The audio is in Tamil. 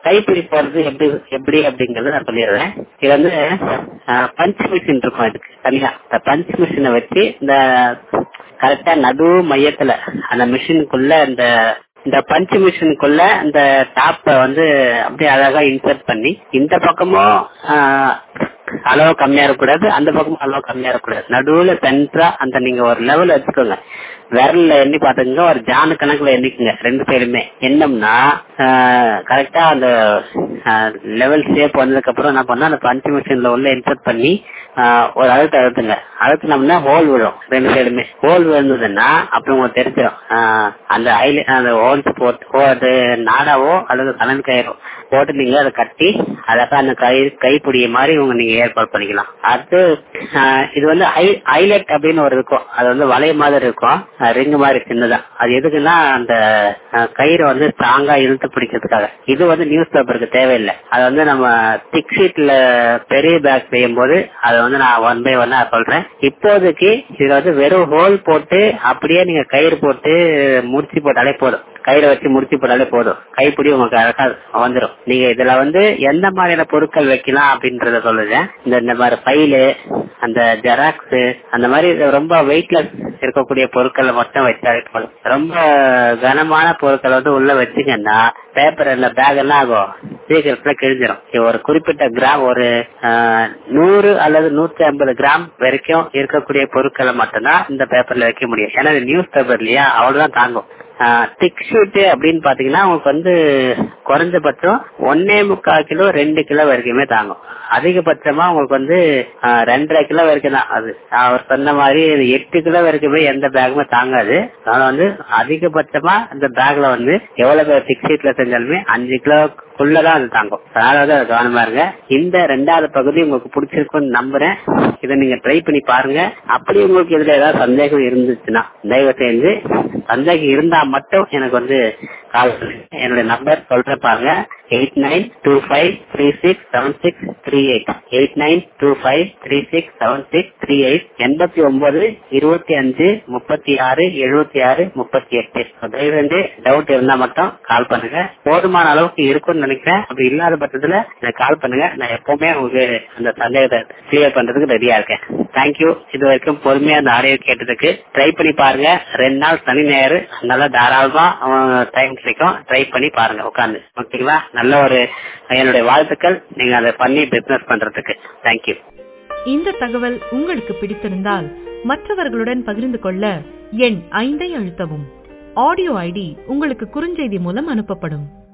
கைப்பிடி போறது எப்படி எப்படி அப்படிங்கறத நான் சொல்லிடுறேன் இது வந்து பஞ்ச் மிஷின் இருக்கும் இதுக்கு தனியா இந்த பஞ்ச் மிஷினை வச்சு இந்த கரெக்டா நடு மையத்துல அந்த மிஷினுக்குள்ள இந்த இந்த பஞ்ச் மிஷினுக்குள்ள இந்த டாப்ப வந்து அப்படியே அழகா இன்சர்ட் பண்ணி இந்த பக்கமும் ஆஹ், அளவு கம்மியா இருக்கக்கூடாது அந்த பக்கமும் அளவு கம்மியா இருக்கக்கூடாது நடுவுல சென்டரா அந்த நீங்க ஒரு லெவல் வச்சுக்கோங்க விரல்ல எண்ணி பாத்துக்கோங்க ஒரு ஜானு கணக்குல எண்ணிக்குங்க ரெண்டு சைடுமே என்னம்னா கரெக்டா அந்த லெவல் ஷேப் வந்ததுக்கு அப்புறம் என்ன பண்ணா அந்த பஞ்ச் மிஷின்ல உள்ள இன்சர்ட் பண்ணி ஆஹ், ஒரு அழுத்த அழுத்துங்க அழுத்தினோம்னா ஹோல் விழும் ரெண்டு சைடுமே ஹோல் விழுந்ததுன்னா அப்புறம் உங்களுக்கு தெரிஞ்சிடும் ஆஹ், அந்த ஐல அந்த ஹோல்ஸ் போட்டு ஓ, அது நாடாவோ அல்லது கலன் கயிறோ போட்டு நீங்க அதை கட்டி அழகா அந்த கை கைப்பிடிய மாதிரி உங்க நீங்க ஏற்பாடு பண்ணிக்கலாம் அடுத்து ஆஹ், இது வந்து ஹைலைட் அப்படின்னு ஒரு இருக்கும் அது வந்து வளைய மாதிரி இருக்கும் ரிங் மாதிரி சின்னதா அது எதுக்குன்னா அந்த ஆஹ், கயிறை வந்து ஸ்ட்ராங்கா இழுத்து பிடிக்கிறதுக்காக இது வந்து நியூஸ் பேப்பருக்கு தேவையில்லை அது வந்து நம்ம திக் ஷீட்ல பெரிய பேக் செய்யும் போது அதை வந்து நான் ஒன் பை ஒன்னா சொல்றேன் இப்போதைக்கு இதுல வந்து வெறும் ஹோல் போட்டு அப்படியே நீங்க கயிறு போட்டு முடிச்சு போட்டாலே போதும் கயிறை வச்சு முடிச்சு போட்டாலே போதும் கைப்பிடி உங்களுக்கு அழகா வந்துடும் நீங்க இதுல வந்து எந்த மாதிரியான பொருட்கள் வைக்கலாம் அப்படின்றத சொல்லுங்க இந்த இந்த மாதிரி ஃபைலு அந்த ஜெராக்ஸ் அந்த மாதிரி ரொம்ப வெயிட்லெஸ் இருக்கக்கூடிய பொருட்களை மட்டும் வச்சாலே போதும் ரொம்ப கனமான பொருட்களை வந்து உள்ள வச்சீங்கன்னா பேப்பர் இல்ல பேக் எல்லாம் ஆகும் சீக்கிரத்துல கிழிஞ்சிரும் இது ஒரு குறிப்பிட்ட கிராம் ஒரு ஆஹ், நூறு அல்லது நூத்தி ஐம்பது கிராம் வரைக்கும் இருக்கக்கூடிய பொருட்களை மட்டும்தான் இந்த பேப்பர்ல வைக்க முடியும் ஏன்னா நியூஸ் பேப்பர் இல்லையா அவ்வளவுதான் தாங்கும் திக் ஷீட் அப்படின்னு பாத்தீங்கன்னா உங்களுக்கு வந்து குறைஞ்சபட்சம் ஒன்னே முக்கால் கிலோ ரெண்டு கிலோ வரைக்குமே தாங்கும் அதிகபட்சமா உங்களுக்கு வந்து ஆஹ், ரெண்டரை கிலோ வரைக்கும் தான் அது அவர் சொன்ன மாதிரி இது எட்டு கிலோ வரைக்குமே எந்த பேக்குமே தாங்காது அதனால வந்து அதிகபட்சமா இந்த பேக்ல வந்து எவ்வளவு பேர் திக் ஷீட்ல செஞ்சாலுமே அஞ்சு கிலோக்குள்ளதான் அது தாங்கும் அதனால வந்து அது கவனமா இருங்க இந்த ரெண்டாவது பகுதி உங்களுக்கு பிடிச்சிருக்கும்னு நம்புறேன் இதை நீங்க ட்ரை பண்ணி பாருங்க அப்படி உங்களுக்கு இதுல ஏதாவது சந்தேகம் இருந்துச்சுன்னா தயவு செஞ்சு சந்தேகம் இருந்தா மட்டும் எனக்கு வந்து கால் பண்ணுங்க என்னோட நம்பர் சொல்றேன் பாருங்க eight nine two five three six seven six three eight eight nine two five three six seven six three eight எண்பத்தி ஒன்பது இருபத்தி அஞ்சு முப்பத்தி ஆறு எழுபத்தி ஆறு முப்பத்தி எட்டு தயவு செஞ்சு டவுட் இருந்தா மட்டும் கால் பண்ணுங்க போதுமான அளவுக்கு இருக்கும்னு நினைக்கிறேன் அப்படி இல்லாத பட்சத்துல எனக்கு கால் பண்ணுங்க நான் எப்பவுமே உங்களுக்கு அந்த சந்தேகத்தை கிளியர் பண்றதுக்கு ரெடியா இருக்கேன் தேங்க்யூ இது வரைக்கும் பொறுமையா அந்த ஆடியோ கேட்டதுக்கு ட்ரை பண்ணி பாருங்க ரெண்டு நாள் சனி ஞாயிறு நல்லா தாராளமா டைம் கிடைக்கும் ட்ரை பண்ணி பாருங்க உட்காந்து ஓகேங்களா நல்ல ஒரு என்னுடைய வாழ்த்துக்கள் நீங்க அதை பண்ணி பிசினஸ் பண்றதுக்கு தேங்க்யூ இந்த தகவல் உங்களுக்கு பிடித்திருந்தால் மற்றவர்களுடன் பகிர்ந்து கொள்ள எண் ஐந்தை அழுத்தவும் ஆடியோ ஐடி உங்களுக்கு குறுஞ்செய்தி மூலம் அனுப்பப்படும்